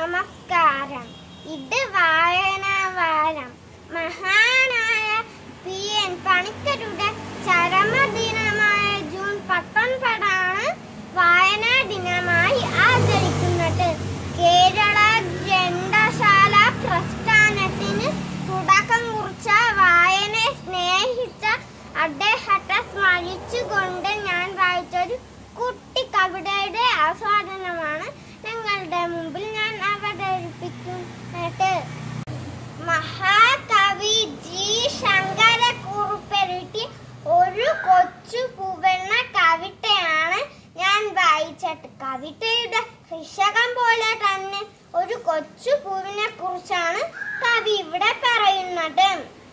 നമസ്കാരം ഇത് വായനാവാരം മഹാനായ പി എൻ പണിക്കരുടെ ചരമദിനമായ ജൂൺ പത്തൊൻപതാണ് വായനാ ദിനമായി ആചരിക്കുന്നത് കേരള ഗ്രന്ഥശാല പ്രസ്ഥാനത്തിന് തുടക്കം കുറിച്ച വായനയെ സ്നേഹിച്ച അദ്ദേഹത്തെ സ്മരിച്ചുകൊണ്ട് ഞാൻ വായിച്ചൊരു കുട്ടി കവിതയുടെ ആസ്വാദനമാണ് നിങ്ങളുടെ മുമ്പിൽ ഞാൻ അവതരിപ്പിക്കുന്നത് മഹാകവി ജി ശങ്കരക്കുറുപ്പെഴുതി ഒരു കൊച്ചു പൂവെന്ന കവിതയാണ് ഞാൻ വായിച്ചത് കവിതയുടെ ശീർഷകം പോലെ തന്നെ ഒരു കൊച്ചു പൂവിനെ കുറിച്ചാണ് കവി ഇവിടെ പറയുന്നത്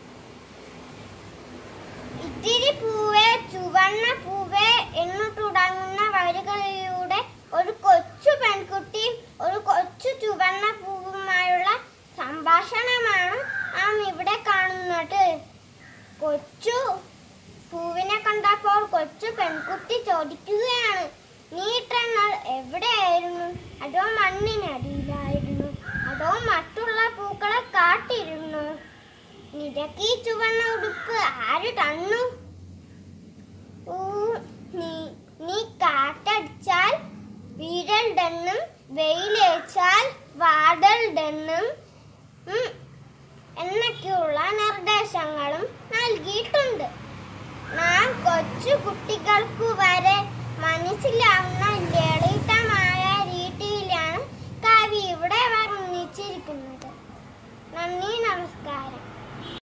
ഇത്തിരി പൂവേ ചുവന്ന പൂവേ എന്നു തുടങ്ങുന്ന വരികളിലൂടെ ഒരു കൊച്ചു പെൺകുട്ടിയും ഒരു കൊച്ചു ചുവന്ന പൂവുമായുള്ള സംഭാഷണമാണ് നാം ഇവിടെ കാണുന്നത് കൊച്ചു പൂവിനെ കണ്ടപ്പോൾ കൊച്ചു പെൺകുട്ടി ചോദിക്കുകയാണ് നീ ഇത്രനാൾ എവിടെയായിരുന്നു അതോ മണ്ണിനടിയിലായിരുന്നു അതോ മറ്റുള്ള പൂക്കളെ കാട്ടിരുന്നു നിനക്ക് ഈ ചുവന്ന ഉടുപ്പ് ആര് തന്നു ഊ, നീ- നീ കാറ്റടിച്ചാൽ വീരൽ ഡെന്നും വെയിലേച്ചാൽ വാടൽ ഡെന്നും